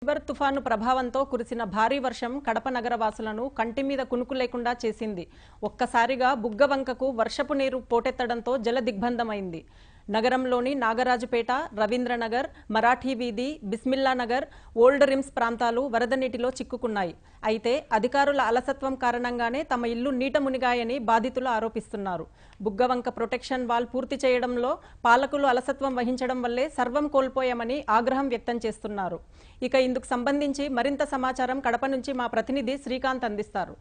నివర్ తుఫాను ప్రభావంతో కురిసిన భారీ వర్షం కడప నగర వాసులను కంటి మీద కునుకు లేకుండా చేసింది ఒక్కసారిగా బుగ్గవంకకు వర్షపు నీరు పోటెత్తడంతో జల దిగ్బంధమైంది నగరంలోని నాగరాజుపేట రవీంద్రనగర్ మరాఠీ వీధి బిస్మిల్లా నగర్ ఓల్డ్ రిమ్స్ ప్రాంతాలు వరద నీటిలో చిక్కుకున్నాయి అయితే అధికారుల అలసత్వం కారణంగానే తమ ఇల్లు నీట మునిగాయని బాధితులు ఆరోపిస్తున్నారు బుగ్గవంక ప్రొటెక్షన్ వాల్ పూర్తి చేయడంలో పాలకులు అలసత్వం వహించడం వల్లే సర్వం కోల్పోయామని ఆగ్రహం వ్యక్తం చేస్తున్నారు ఇక ఇందుకు సంబంధించి మరింత సమాచారం కడప నుంచి మా ప్రతినిధి శ్రీకాంత్ అందిస్తారు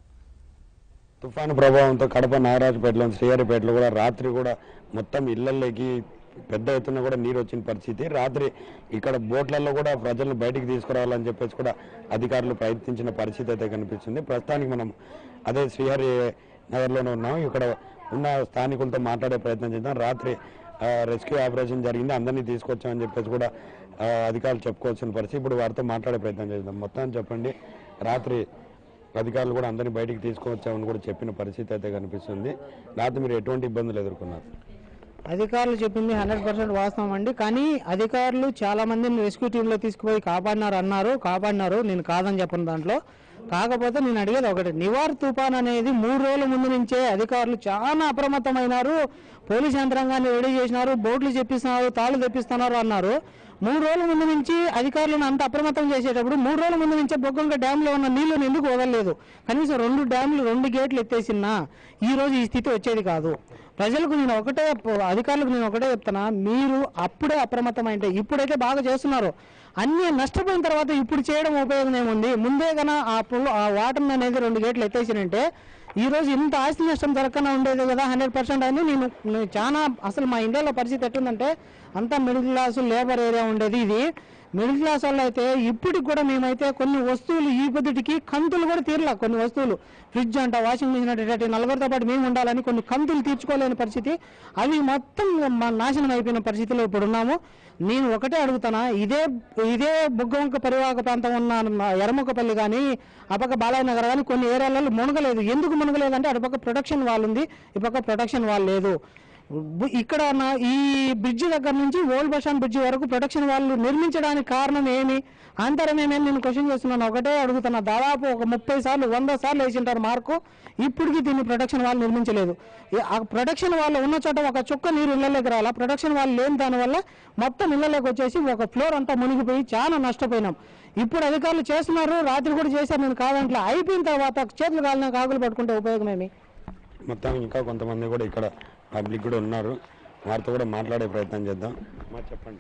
తుఫాను ప్రభావంతో కడప నాగరాజుపేటలో శ్రీహరిపేటలో కూడా రాత్రి కూడా మొత్తం ఇళ్లలోకి పెద్ద ఎత్తున కూడా నీరు వచ్చిన పరిస్థితి రాత్రి ఇక్కడ బోట్లలో కూడా ప్రజలను బయటికి తీసుకురావాలని చెప్పేసి కూడా అధికారులు ప్రయత్నించిన పరిస్థితి అయితే కనిపిస్తుంది ప్రస్తుతానికి మనం అదే శ్రీహరి నగర్లోనే ఉన్నాం ఇక్కడ ఉన్న స్థానికులతో మాట్లాడే ప్రయత్నం చేద్దాం రాత్రి ఆ, రెస్క్యూ ఆపరేషన్ జరిగింది అందరినీ తీసుకొచ్చామని చెప్పేసి కూడా ఆ, అధికారులు చెప్పుకోవాల్సిన పరిస్థితి ఇప్పుడు వారితో మాట్లాడే ప్రయత్నం చేద్దాం మొత్తం చెప్పండి రాత్రి అధికారులు కూడా అందరినీ బయటికి తీసుకువచ్చామని కూడా చెప్పిన పరిస్థితి అయితే కనిపిస్తుంది రాత్రి మీరు ఎటువంటి ఇబ్బందులు ఎదుర్కొన్నారు అధికారులు చెప్పింది హండ్రెడ్ పర్సెంట్ వాస్తవం అండి కానీ అధికారులు చాలా మందిని రెస్క్యూ టీంలో తీసుకుపోయి కాపాడినారు అన్నారు కాపాడినారు నేను కాదని చెప్పను దాంట్లో కాకపోతే నేను అడిగేది ఒకటి నివార్ తుఫాన్ అనేది మూడు రోజుల ముందు నుంచే అధికారులు చాలా అప్రమత్తమైనారు పోలీస్ యంత్రాంగాన్ని రెడీ చేసినారు బోట్లు చెప్పిస్తున్నారు తాళ్ళు తెప్పిస్తున్నారు అన్నారు మూడు రోజుల ముందు నుంచి అధికారులను అంత అప్రమత్తం చేసేటప్పుడు మూడు రోజుల ముందు నుంచే బొగ్గంక డ్యాంలో ఉన్న నీళ్లను ఎందుకు వదలలేదు కనీసం రెండు డ్యామ్లు రెండు గేట్లు ఎత్తేసినా ఈ రోజు ఈ స్థితి వచ్చేది కాదు ప్రజలకు నేను ఒకటే అధికారులకు నేను ఒకటే చెప్తున్నా మీరు అప్పుడే అప్రమత్తమైంటే ఇప్పుడైతే బాగా చేస్తున్నారు అన్ని నష్టపోయిన తర్వాత ఇప్పుడు చేయడం ఉపయోగం ఏముంది ముందే కన్నా ఆ పుల్ ఆ వాటర్ అనేది రెండు గేట్లు ఎత్తేసినంటే ఈ రోజు ఇంత ఆస్తి నష్టం జరగకుండా ఉండేది కదా హండ్రెడ్ పర్సెంట్ అని నేను నేను చాలా అసలు మా ఇండియాలో పరిస్థితి ఎట్లుందంటే అంతా మిడిల్ క్లాసు లేబర్ ఏరియా ఉండేది ఇది మిడిల్ క్లాస్ వాళ్ళు అయితే ఇప్పటికి కూడా మేమైతే కొన్ని వస్తువులు ఈ పొద్దుటికి కంతులు కూడా తీరలా కొన్ని వస్తువులు ఫ్రిడ్జ్ అంట వాషింగ్ మిషన్ అంటే ఇట్లాంటి నలుగురితో పాటు మేము ఉండాలని కొన్ని కంతులు తీర్చుకోలేని పరిస్థితి అవి మొత్తం మా నాశనం అయిపోయిన పరిస్థితిలో ఇప్పుడు ఉన్నాము నేను ఒకటే అడుగుతానా ఇదే ఇదే బుగ్గవంక పరివాహక ప్రాంతం ఉన్న ఎరముకపల్లి కానీ అపక్క బాలయ్య నగర్ కానీ కొన్ని ఏరియాలలో మునగలేదు ఎందుకు మునగలేదు అంటే అటుపక్క ప్రొటెక్షన్ వాల్ ఉంది ఈ పక్క ప్రొటెక్షన్ వాల్ లేదు బు- ఇక్కడ నా- ఈ బ్రిడ్జి దగ్గర నుంచి ఓల్డ్ బస్టాండ్ బ్రిడ్జి వరకు ప్రొటెక్షన్ వాళ్ళు నిర్మించడానికి కారణం ఏమి అంతరం ఏమేమి నేను క్వశ్చన్ చేస్తున్నాను ఒకటే అడుగుతున్నా దాదాపు ఒక ముప్పై సార్లు వంద సార్లు వేసింటారు మార్కు ఇప్పటికీ దీన్ని ప్రొటెక్షన్ వాళ్ళు నిర్మించలేదు ఈ- ఆ ప్రొటెక్షన్ వాళ్ళు ఉన్న చోట ఒక చుక్క నీరు ఇళ్ళలోకి రాలా ప్రొటెక్షన్ వాళ్ళు లేని దానివల్ల మొత్తం ఇళ్ళలోకి వచ్చేసి ఒక ఫ్లోర్ అంతా మునిగిపోయి చాలా నష్టపోయినాం ఇప్పుడు అధికారులు చేస్తున్నారు రాత్రి కూడా చేశారు నేను కాదంట్లా అయిపోయిన తర్వాత చేతులు కాలిన కాకులు పట్టుకుంటే ఉపయోగం ఏమి మొత్తం ఇంకా కొంతమంది కూడా ఇక్కడ పబ్లిక్ కూడా ఉన్నారు వారితో కూడా మాట్లాడే ప్రయత్నం చేద్దాం మా చెప్పండి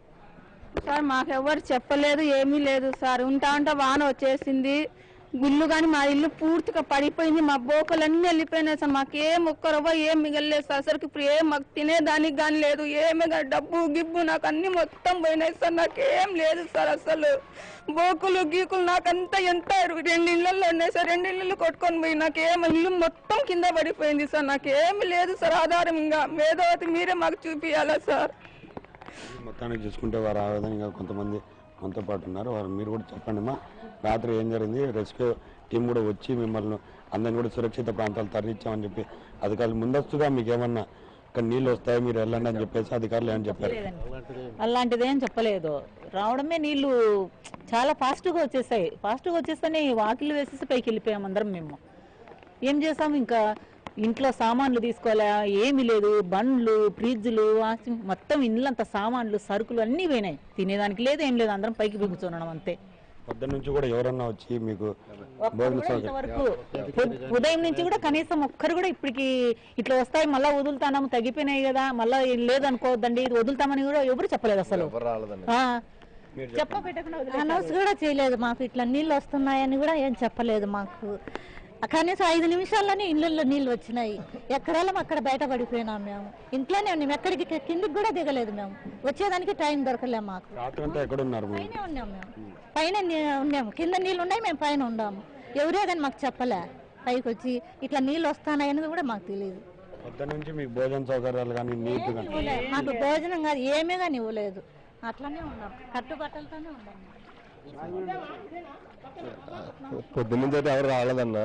సార్ మాకెవ్వరు చెప్పలేదు ఏమీ లేదు సార్ ఉంటా ఉంటా వాన వచ్చేసింది గుళ్ళు కానీ మా ఇల్లు పూర్తిగా పడిపోయింది మా బోకలన్నీ వెళ్ళిపోయినాయి సార్ మాకేం ఒక్క రవ్వ ఏం మిగలలేదు సార్ అసలు ఇప్పుడు ఏం మాకు తినేదానికి కానీ లేదు ఏమి కానీ డబ్బు గిబ్బు నాకు అన్ని మొత్తం పోయినాయి సార్ నాకేం లేదు సార్ అసలు బోకులు గీకులు నాకంతా ఎంత రెండు ఇళ్ళల్లో ఉన్నాయి సార్ రెండు ఇళ్ళు కొట్టుకొని పోయి నాకేం ఇల్లు మొత్తం కింద పడిపోయింది సార్ నాకేమి లేదు సార్ ఆధారం ఇంకా మేధోవతి మీరే మాకు చూపియాలా సార్ మొత్తానికి చూసుకుంటే వారు ఆ విధంగా కొంతమంది మనతో పాటు ఉన్నారు వారు మీరు కూడా చెప్పండి మా రాత్రి ఏం జరిగింది రెస్క్యూ టీం కూడా వచ్చి మిమ్మల్ని అందరిని కూడా సురక్షిత ప్రాంతాలు తరలించామని చెప్పి అధికారులు ముందస్తుగా మీకు ఏమన్నా ఇక్కడ నీళ్ళు వస్తాయి మీరు వెళ్ళండి అని చెప్పేసి అధికారులు ఏమని చెప్పారు అలాంటిదేం చెప్పలేదు రావడమే నీళ్లు చాలా ఫాస్ట్గా వచ్చేసాయి ఫాస్ట్గా వచ్చేస్తేనే వాకిలు వేసేసి పైకి వెళ్ళిపోయాం అందరం మేము ఏం చేసాం ఇంకా ఇంట్లో సామాన్లు తీసుకోవాలా ఏమీ లేదు బండ్లు ఫ్రిడ్జ్లు వాషింగ్ మొత్తం ఇల్లంత సామాన్లు సరుకులు అన్నీ పోయినాయి తినేదానికి లేదు ఏం లేదు అందరం పైకి బిగుతున్నాం అంతే పొద్దున్న నుంచి కూడా ఎవరన్నా వచ్చి మీకు ఒక్కరు భోజన కూడా సౌకర్యం ఇంతవరకు ఉ- ఉదయం నుంచి కూడా కనీసం ఒక్కరు కూడా ఇప్పటికి ఇట్లా వస్తాయి మళ్ళీ వదులుతాము తగ్గిపోయినాయి కదా మళ్ళీ లేదనుకోవద్దండి ఇది వదులుతామని కూడా ఎవరు చెప్పలేదు అసలు ఆ. చెప్ప పెట్టకుండా వదిలేశారు. అనౌన్స్ కూడా చేయలేదు మాకు ఇట్లా నీళ్ళు వస్తున్నాయని కూడా ఏం చెప్పలేదు మాకు కనీసం ఐదు నిమిషాల్లోనే ఇళ్ళల్లో నీళ్ళు వచ్చినాయి ఎక్కడెళ్ళం అక్కడ బయట పడిపోయినాం మేము ఇంట్లోనే ఉన్నాం ఎక్కడికి కి- కిందికి కూడా దిగలేదు మేము వచ్చేదానికి టైం దొరకలే మాకు రాత్రి అంతా ఎక్కడ ఉన్నారు మీరు? పైన ఉన్నాం మేము పైన నీ- ఉన్నాము కింద నీళ్ళు ఉన్నాయి మేము పైన ఉన్నాము ఎవరే కానీ మాకు చెప్పలే పైకి వచ్చి ఇట్లా నీళ్ళు వస్తాయని కూడా మాకు తెలియదు పొద్దున్న నుంచి మీకు భోజన సౌకర్యాలు కానీ నీట్ కానీ మాకు భోజనం కాదు ఏమీ కానీ ఇవ్వలేదు అట్లనే ఉన్నాం కట్టుబట్టలతోనే ఉన్నాం పొద్దున్నుంచి అయితే ఎవరు రాలేదన్న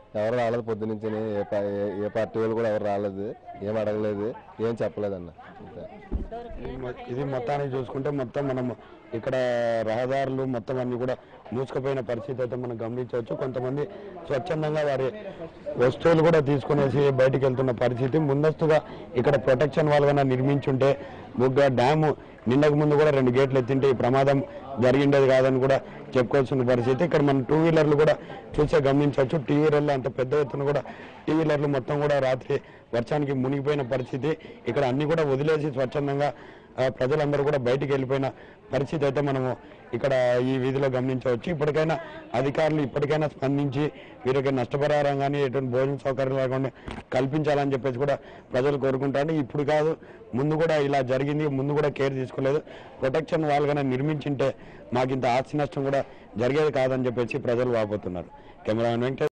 ఎవరు రాలేదు పొద్దు నుంచి ఏ పా- ఏ- ఏ పార్టీ వాళ్ళు కూడా ఎవరు రాలేదు ఏం అడగలేదు ఏం చెప్పలేదన్న అంతే ఇది మొ- ఇది మొత్తానికి చూసుకుంటే మొత్తం మనం ఇక్కడ రహదారులు మొత్తం అన్ని కూడా మూసుకుపోయిన పరిస్థితి అయితే మనం గమనించవచ్చు కొంతమంది స్వచ్ఛందంగా వారి వస్తువులు కూడా తీసుకునేసి బయటికి వెళ్తున్న పరిస్థితి ముందస్తుగా ఇక్కడ ప్రొటెక్షన్ వాల్ కన్నా నిర్మించుంటే బుగ్గ డ్యాము నిన్నకు ముందు కూడా రెండు గేట్లు ఎత్తింటే ఈ ప్రమాదం జరిగిండేది కాదని కూడా చెప్పుకోవాల్సిన పరిస్థితి ఇక్కడ మనం టూ వీలర్లు కూడా చూసే గమనించవచ్చు టూ వీలర్లు అంత పెద్ద ఎత్తున కూడా టూ వీలర్లు మొత్తం కూడా రాత్రి వర్షానికి మునిగిపోయిన పరిస్థితి ఇక్కడ అన్ని కూడా వదిలేసి స్వచ్ఛందంగా ఆ, ప్రజలందరూ కూడా బయటికి వెళ్ళిపోయిన పరిస్థితి అయితే మనము ఇక్కడ ఈ వీధిలో గమనించవచ్చు ఇప్పటికైనా అధికారులు ఇప్పటికైనా స్పందించి వీరికి నష్టపరిహారం కానీ ఎటువంటి భోజన సౌకర్యం లేకుండా కల్పించాలని చెప్పేసి కూడా ప్రజలు కోరుకుంటారు ఇప్పుడు కాదు ముందు కూడా ఇలా జరిగింది ముందు కూడా కేర్ తీసుకోలేదు ప్రొటెక్షన్ వాళ్ళు కన్నా నిర్మించింటే మాకు ఇంత ఆస్తి నష్టం కూడా జరిగేది కాదని చెప్పేసి ప్రజలు వాపోతున్నారు కెమెరామెన్ వెంకటేష్